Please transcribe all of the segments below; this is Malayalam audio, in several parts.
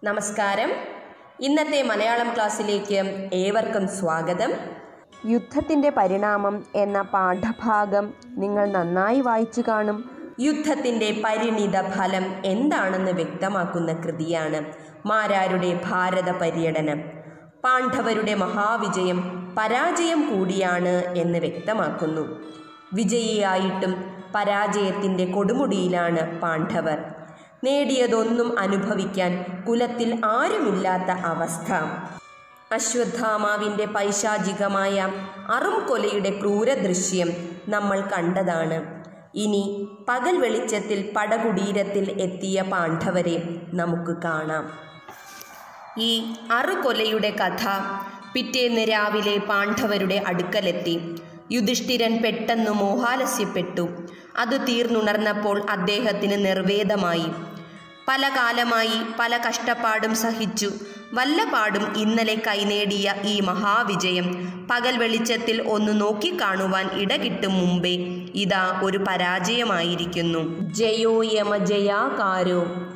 നമസ്കാരം ഇന്നത്തെ മലയാളം ക്ലാസ്സിലേക്ക് ഏവർക്കും സ്വാഗതം യുദ്ധത്തിൻ്റെ പരിണാമം എന്ന പാഠഭാഗം നിങ്ങൾ നന്നായി വായിച്ചു കാണും യുദ്ധത്തിൻ്റെ പരിണിത ഫലം എന്താണെന്ന് വ്യക്തമാക്കുന്ന കൃതിയാണ് മാരാരുടെ ഭാരത പര്യടനം പാണ്ഡവരുടെ മഹാവിജയം പരാജയം കൂടിയാണ് എന്ന് വ്യക്തമാക്കുന്നു വിജയിയായിട്ടും പരാജയത്തിൻ്റെ കൊടുമുടിയിലാണ് പാണ്ഡവർ നേടിയതൊന്നും അനുഭവിക്കാൻ കുലത്തിൽ ആരുമില്ലാത്ത അവസ്ഥ അശ്വത്ഥാമാവിൻ്റെ പൈശാചികമായ അറുംകൊലയുടെ ക്രൂരദൃശ്യം നമ്മൾ കണ്ടതാണ് ഇനി പകൽ വെളിച്ചത്തിൽ പടകുടീരത്തിൽ എത്തിയ പാണ്ഡവരെ നമുക്ക് കാണാം ഈ അറുകൊലയുടെ കഥ പിറ്റേന്ന് രാവിലെ പാണ്ഡവരുടെ അടുക്കലെത്തി യുധിഷ്ഠിരൻ പെട്ടെന്ന് മോഹാലസ്യപ്പെട്ടു അത് തീർന്നുണർന്നപ്പോൾ അദ്ദേഹത്തിന് നിർവേദമായി പല കാലമായി പല കഷ്ടപ്പാടും സഹിച്ചു വല്ലപാടും ഇന്നലെ കൈനേടിയ ഈ മഹാവിജയം പകൽ വെളിച്ചത്തിൽ ഒന്ന് നോക്കിക്കാണുവാൻ ഇടകിട്ടും മുമ്പേ ഇതാ ഒരു പരാജയമായിരിക്കുന്നു ജയോ യമജയാകാരോ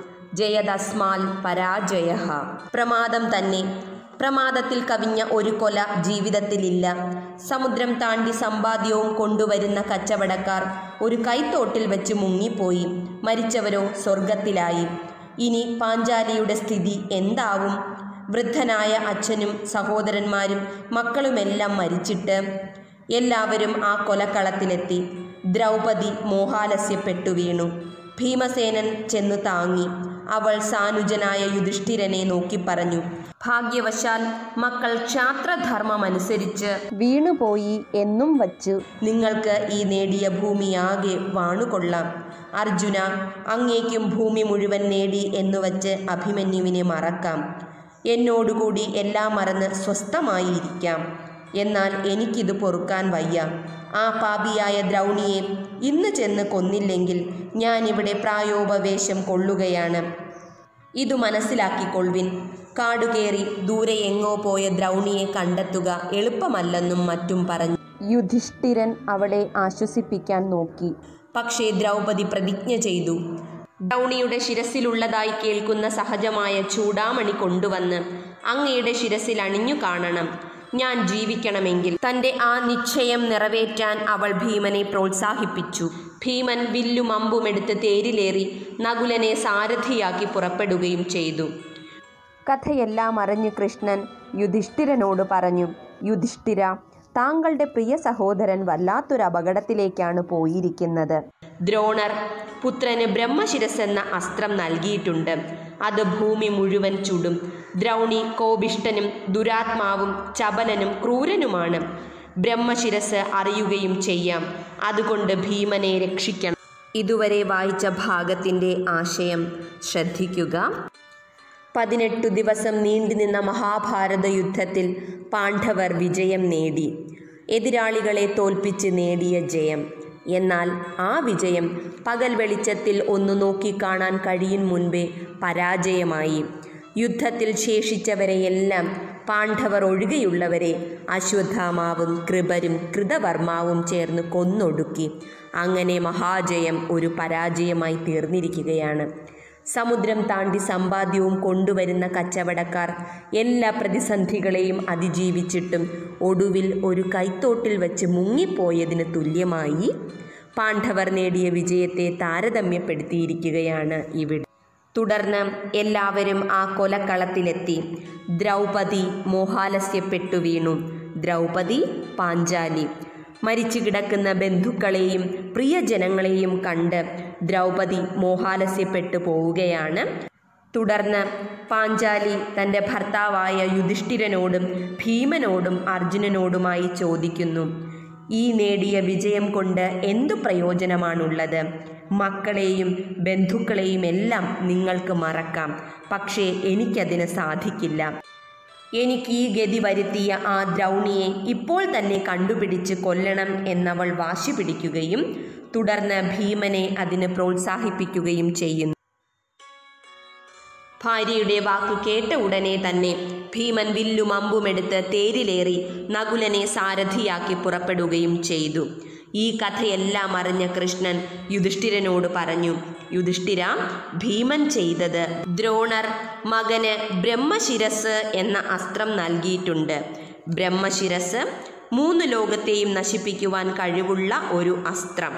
ജയതസ്മാൽ പരാജയ പ്രമാദം തന്നെ പ്രമാദത്തിൽ കവിഞ്ഞ ഒരു കൊല ജീവിതത്തിലില്ല സമുദ്രം താണ്ടി സമ്പാദ്യവും കൊണ്ടുവരുന്ന കച്ചവടക്കാർ ഒരു കൈത്തോട്ടിൽ വെച്ച് മുങ്ങിപ്പോയി മരിച്ചവരോ സ്വർഗത്തിലായി ഇനി പാഞ്ചാലിയുടെ സ്ഥിതി എന്താവും വൃദ്ധനായ അച്ഛനും സഹോദരന്മാരും മക്കളുമെല്ലാം മരിച്ചിട്ട് എല്ലാവരും ആ കൊലക്കളത്തിലെത്തി ദ്രൗപദി മോഹാലസ്യപ്പെട്ടു വീണു ഭീമസേനൻ ചെന്ന് താങ്ങി അവൾ സാനുജനായ യുധിഷ്ഠിരനെ നോക്കി പറഞ്ഞു ഭാഗ്യവശാൽ മക്കൾ ക്ഷാത്രധർമ്മമനുസരിച്ച് വീണുപോയി എന്നും വച്ചു നിങ്ങൾക്ക് ഈ നേടിയ ഭൂമിയാകെ വാണുകൊള്ളാം അർജുന അങ്ങേക്കും ഭൂമി മുഴുവൻ നേടി എന്നുവച്ച് അഭിമന്യുവിനെ മറക്കാം എന്നോടുകൂടി എല്ലാം മറന്ന് സ്വസ്ഥമായിരിക്കാം എന്നാൽ എനിക്കിത് പൊറുക്കാൻ വയ്യ ആ പാപിയായ ദ്രൗണിയെ ഇന്ന് ചെന്ന് കൊന്നില്ലെങ്കിൽ ഞാനിവിടെ പ്രായോപവേശം കൊള്ളുകയാണ് ഇതു മനസ്സിലാക്കിക്കൊള്ളുവിൻ കാടുകേറി ദൂരെ എങ്ങോ പോയ ദ്രൗണിയെ കണ്ടെത്തുക എളുപ്പമല്ലെന്നും മറ്റും പറഞ്ഞു യുധിഷ്ഠിരൻ അവളെ ആശ്വസിപ്പിക്കാൻ നോക്കി പക്ഷേ ദ്രൗപദി പ്രതിജ്ഞ ചെയ്തു ദ്രൗണിയുടെ ശിരസിലുള്ളതായി കേൾക്കുന്ന സഹജമായ ചൂടാമണി കൊണ്ടുവന്ന് അങ്ങയുടെ ശിരസിൽ അണിഞ്ഞു കാണണം ഞാൻ ജീവിക്കണമെങ്കിൽ തൻ്റെ ആ നിശ്ചയം നിറവേറ്റാൻ അവൾ ഭീമനെ പ്രോത്സാഹിപ്പിച്ചു ഭീമൻ വില്ലും അമ്പുമെടുത്ത് തേരിലേറി നകുലനെ സാരഥിയാക്കി പുറപ്പെടുകയും ചെയ്തു കഥയെല്ലാം അറിഞ്ഞു കൃഷ്ണൻ യുധിഷ്ഠിരനോട് പറഞ്ഞു യുധിഷ്ഠിര താങ്കളുടെ പ്രിയ സഹോദരൻ വല്ലാത്തൊരു അപകടത്തിലേക്കാണ് പോയിരിക്കുന്നത് ദ്രോണർ പുത്രന് ബ്രഹ്മശിരസ് എന്ന അസ്ത്രം നൽകിയിട്ടുണ്ട് അത് ഭൂമി മുഴുവൻ ചുടും ദ്രൗണി കോപിഷ്ടനും ദുരാത്മാവും ചപലനും ക്രൂരനുമാണ് ബ്രഹ്മശിരസ് അറിയുകയും ചെയ്യാം അതുകൊണ്ട് ഭീമനെ രക്ഷിക്കണം ഇതുവരെ വായിച്ച ഭാഗത്തിൻ്റെ ആശയം ശ്രദ്ധിക്കുക പതിനെട്ടു ദിവസം നീണ്ടുനിന്ന മഹാഭാരത യുദ്ധത്തിൽ പാണ്ഡവർ വിജയം നേടി എതിരാളികളെ തോൽപ്പിച്ച് നേടിയ ജയം എന്നാൽ ആ വിജയം പകൽ വെളിച്ചത്തിൽ ഒന്ന് നോക്കിക്കാണാൻ കഴിയും മുൻപേ പരാജയമായി യുദ്ധത്തിൽ ശേഷിച്ചവരെയെല്ലാം പാണ്ഡവർ ഒഴികെയുള്ളവരെ അശ്വത്ഥാമാവും കൃപരും കൃതവർമാവും ചേർന്ന് കൊന്നൊടുക്കി അങ്ങനെ മഹാജയം ഒരു പരാജയമായി തീർന്നിരിക്കുകയാണ് സമുദ്രം താണ്ടി സമ്പാദ്യവും കൊണ്ടുവരുന്ന കച്ചവടക്കാർ എല്ലാ പ്രതിസന്ധികളെയും അതിജീവിച്ചിട്ടും ഒടുവിൽ ഒരു കൈത്തോട്ടിൽ വച്ച് മുങ്ങിപ്പോയതിന് തുല്യമായി പാണ്ഡവർ നേടിയ വിജയത്തെ താരതമ്യപ്പെടുത്തിയിരിക്കുകയാണ് ഇവിടെ തുടർന്ന് എല്ലാവരും ആ കൊലക്കളത്തിലെത്തി ദ്രൗപദി മോഹാലസ്യപ്പെട്ടു വീണു ദ്രൗപദി പാഞ്ചാലി മരിച്ചു കിടക്കുന്ന ബന്ധുക്കളെയും പ്രിയജനങ്ങളെയും കണ്ട് ദ്രൗപദി മോഹാലസ്യപ്പെട്ടു പോവുകയാണ് തുടർന്ന് പാഞ്ചാലി തൻ്റെ ഭർത്താവായ യുധിഷ്ഠിരനോടും ഭീമനോടും അർജുനനോടുമായി ചോദിക്കുന്നു ഈ നേടിയ വിജയം കൊണ്ട് എന്തു പ്രയോജനമാണുള്ളത് മക്കളെയും ബന്ധുക്കളെയും എല്ലാം നിങ്ങൾക്ക് മറക്കാം പക്ഷേ എനിക്കതിന് സാധിക്കില്ല എനിക്ക് ഈ ഗതി വരുത്തിയ ആ ദ്രൗണിയെ ഇപ്പോൾ തന്നെ കണ്ടുപിടിച്ച് കൊല്ലണം എന്നവൾ വാശി പിടിക്കുകയും തുടർന്ന് ഭീമനെ അതിന് പ്രോത്സാഹിപ്പിക്കുകയും ചെയ്യുന്നു ഭാര്യയുടെ വാക്ക് കേട്ട ഉടനെ തന്നെ ഭീമൻ വില്ലും അമ്പുമെടുത്ത് തേരിലേറി നകുലനെ സാരഥിയാക്കി പുറപ്പെടുകയും ചെയ്തു ഈ കഥയെല്ലാം അറിഞ്ഞ കൃഷ്ണൻ യുധിഷ്ഠിരനോട് പറഞ്ഞു യുധിഷ്ഠിര ഭീമൻ ചെയ്തത് ദ്രോണർ മകന് ബ്രഹ്മശിരസ് എന്ന അസ്ത്രം നൽകിയിട്ടുണ്ട് ബ്രഹ്മശിരസ് മൂന്ന് ലോകത്തെയും നശിപ്പിക്കുവാൻ കഴിവുള്ള ഒരു അസ്ത്രം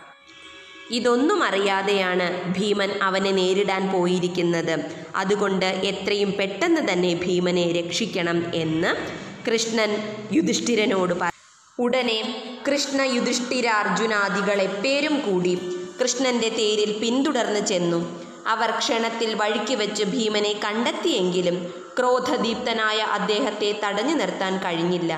ഇതൊന്നും അറിയാതെയാണ് ഭീമൻ അവനെ നേരിടാൻ പോയിരിക്കുന്നത് അതുകൊണ്ട് എത്രയും പെട്ടെന്ന് തന്നെ ഭീമനെ രക്ഷിക്കണം എന്ന് കൃഷ്ണൻ യുധിഷ്ഠിരനോട് പറഞ്ഞു ഉടനെ കൃഷ്ണ യുധിഷ്ഠിര അർജുനാദികളെ പേരും കൂടി കൃഷ്ണന്റെ തേരിൽ പിന്തുടർന്ന് ചെന്നു അവർ ക്ഷണത്തിൽ വഴിക്ക് വെച്ച് ഭീമനെ കണ്ടെത്തിയെങ്കിലും ക്രോധദീപ്തനായ അദ്ദേഹത്തെ തടഞ്ഞു നിർത്താൻ കഴിഞ്ഞില്ല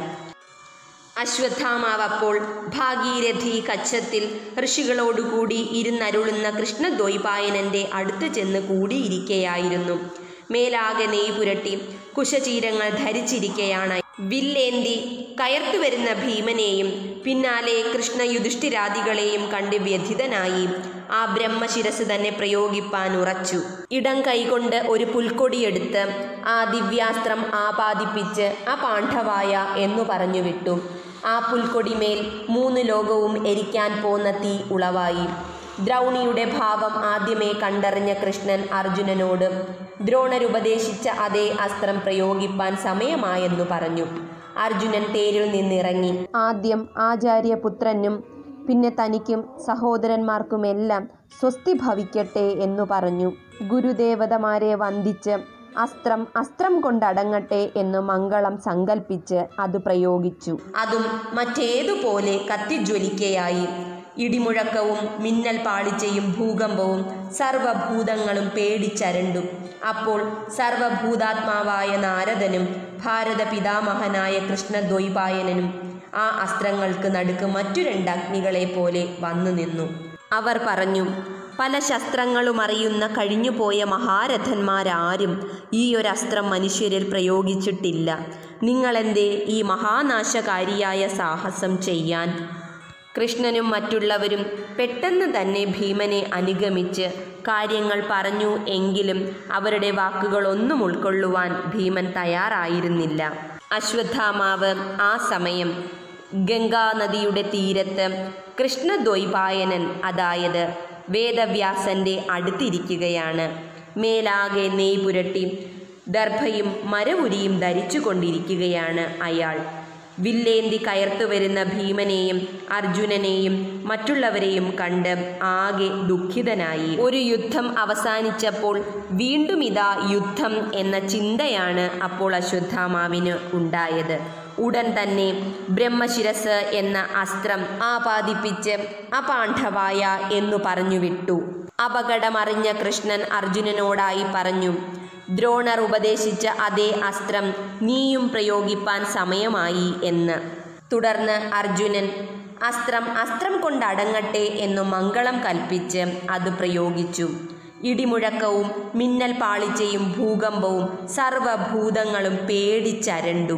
അശ്വത്ഥാമാവ് അപ്പോൾ ഭാഗീരഥി കച്ചത്തിൽ ഋഷികളോടുകൂടി ഇരുന്നരുളുന്ന കൃഷ്ണദ്വൈപായനന്റെ അടുത്ത് ചെന്ന് കൂടിയിരിക്കയായിരുന്നു മേലാകെ നെയ് പുരട്ടി കുശചീരങ്ങൾ ധരിച്ചിരിക്കയാണ് വില്ലേന്തി കയർത്തു വരുന്ന ഭീമനെയും പിന്നാലെ കൃഷ്ണ യുധിഷ്ഠിരാദികളെയും കണ്ട് വ്യഥിതനായി ആ ബ്രഹ്മശിരസ് തന്നെ പ്രയോഗിപ്പാൻ ഉറച്ചു ഇടം കൈകൊണ്ട് ഒരു പുൽക്കൊടിയെടുത്ത് ആ ദിവ്യാസ്ത്രം ആപാദിപ്പിച്ച് ആ പാണ്ഡവായ എന്നു പറഞ്ഞു വിട്ടു ആ പുൽക്കൊടിമേൽ മൂന്ന് ലോകവും എരിക്കാൻ പോന്ന തീ ഉളവായി ദ്രൗണിയുടെ ഭാവം ആദ്യമേ കണ്ടറിഞ്ഞ കൃഷ്ണൻ അർജുനനോട് ദ്രോണരുപദേശിച്ച അതേ അസ്ത്രം പ്രയോഗിപ്പാൻ സമയമായെന്നു പറഞ്ഞു അർജുനൻ തേരിൽ നിന്നിറങ്ങി ആദ്യം ആചാര്യപുത്രനും പിന്നെ തനിക്കും സഹോദരന്മാർക്കുമെല്ലാം സ്വസ്തി ഭവിക്കട്ടെ എന്നു പറഞ്ഞു ഗുരുദേവതമാരെ വന്ദിച്ച് അസ്ത്രം അസ്ത്രം കൊണ്ടടങ്ങട്ടെ എന്ന് മംഗളം സങ്കൽപ്പിച്ച് അത് പ്രയോഗിച്ചു അതും മറ്റേതുപോലെ കത്തിജ്വലിക്കയായി ഇടിമുഴക്കവും മിന്നൽ പാളിച്ചയും ഭൂകമ്പവും സർവഭൂതങ്ങളും പേടിച്ചരണ്ടു അപ്പോൾ സർവഭൂതാത്മാവായ നാരദനും ഭാരത പിതാമഹനായ കൃഷ്ണദ്വൈപായനനും ആ അസ്ത്രങ്ങൾക്ക് നടുക്ക് മറ്റു രണ്ട് അഗ്നികളെ പോലെ വന്നു നിന്നു അവർ പറഞ്ഞു പല ശസ്ത്രങ്ങളും അറിയുന്ന കഴിഞ്ഞുപോയ മഹാരഥന്മാരാരും ഈ ഒരു അസ്ത്രം മനുഷ്യരിൽ പ്രയോഗിച്ചിട്ടില്ല നിങ്ങളെന്തേ ഈ മഹാനാശകാരിയായ സാഹസം ചെയ്യാൻ കൃഷ്ണനും മറ്റുള്ളവരും പെട്ടെന്ന് തന്നെ ഭീമനെ അനുഗമിച്ച് കാര്യങ്ങൾ പറഞ്ഞു എങ്കിലും അവരുടെ വാക്കുകളൊന്നും ഉൾക്കൊള്ളുവാൻ ഭീമൻ തയ്യാറായിരുന്നില്ല അശ്വത്ഥാമാവ് ആ സമയം ഗംഗാനദിയുടെ തീരത്ത് കൃഷ്ണദ്വൈപായനൻ അതായത് വേദവ്യാസന്റെ അടുത്തിരിക്കുകയാണ് മേലാകെ നെയ് പുരട്ടി ദർഭയും മരവുരിയും ധരിച്ചു കൊണ്ടിരിക്കുകയാണ് അയാൾ വില്ലേന്തി കയർത്തു വരുന്ന ഭീമനെയും അർജുനനെയും മറ്റുള്ളവരെയും കണ്ട് ആകെ ദുഃഖിതനായി ഒരു യുദ്ധം അവസാനിച്ചപ്പോൾ വീണ്ടും ഇതാ യുദ്ധം എന്ന ചിന്തയാണ് അപ്പോൾ അശ്വത്ഥാമാവിന് ഉണ്ടായത് ഉടൻ തന്നെ ബ്രഹ്മശിരസ് എന്ന അസ്ത്രം ആപാദിപ്പിച്ച് അപാണ്ഡവായ എന്നു പറഞ്ഞു വിട്ടു അപകടമറിഞ്ഞ കൃഷ്ണൻ അർജുനനോടായി പറഞ്ഞു ദ്രോണർ ഉപദേശിച്ച അതേ അസ്ത്രം നീയും പ്രയോഗിപ്പാൻ സമയമായി എന്ന് തുടർന്ന് അർജുനൻ അസ്ത്രം അസ്ത്രം കൊണ്ടടങ്ങട്ടെ എന്നു മംഗളം കൽപ്പിച്ച് അത് പ്രയോഗിച്ചു ഇടിമുഴക്കവും മിന്നൽ പാളിച്ചയും ഭൂകമ്പവും സർവഭൂതങ്ങളും പേടിച്ചരണ്ടു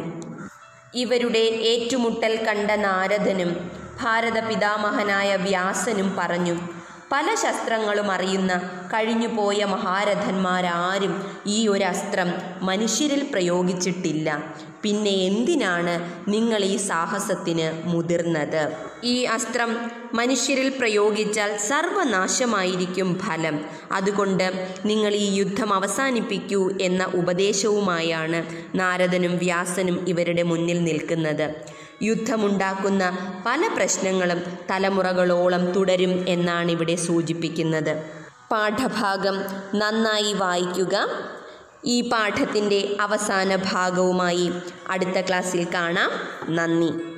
ഇവരുടെ ഏറ്റുമുട്ടൽ കണ്ട നാരദനും ഭാരത പിതാമഹനായ വ്യാസനും പറഞ്ഞു പല ശസ്ത്രങ്ങളും അറിയുന്ന കഴിഞ്ഞുപോയ മഹാരഥന്മാരാരും ഈ ഒരു അസ്ത്രം മനുഷ്യരിൽ പ്രയോഗിച്ചിട്ടില്ല പിന്നെ എന്തിനാണ് നിങ്ങൾ ഈ സാഹസത്തിന് മുതിർന്നത് ഈ അസ്ത്രം മനുഷ്യരിൽ പ്രയോഗിച്ചാൽ സർവനാശമായിരിക്കും ഫലം അതുകൊണ്ട് നിങ്ങൾ ഈ യുദ്ധം അവസാനിപ്പിക്കൂ എന്ന ഉപദേശവുമായാണ് നാരദനും വ്യാസനും ഇവരുടെ മുന്നിൽ നിൽക്കുന്നത് യുദ്ധമുണ്ടാക്കുന്ന പല പ്രശ്നങ്ങളും തലമുറകളോളം തുടരും എന്നാണ് ഇവിടെ സൂചിപ്പിക്കുന്നത് പാഠഭാഗം നന്നായി വായിക്കുക ഈ പാഠത്തിൻ്റെ അവസാന ഭാഗവുമായി അടുത്ത ക്ലാസ്സിൽ കാണാം നന്ദി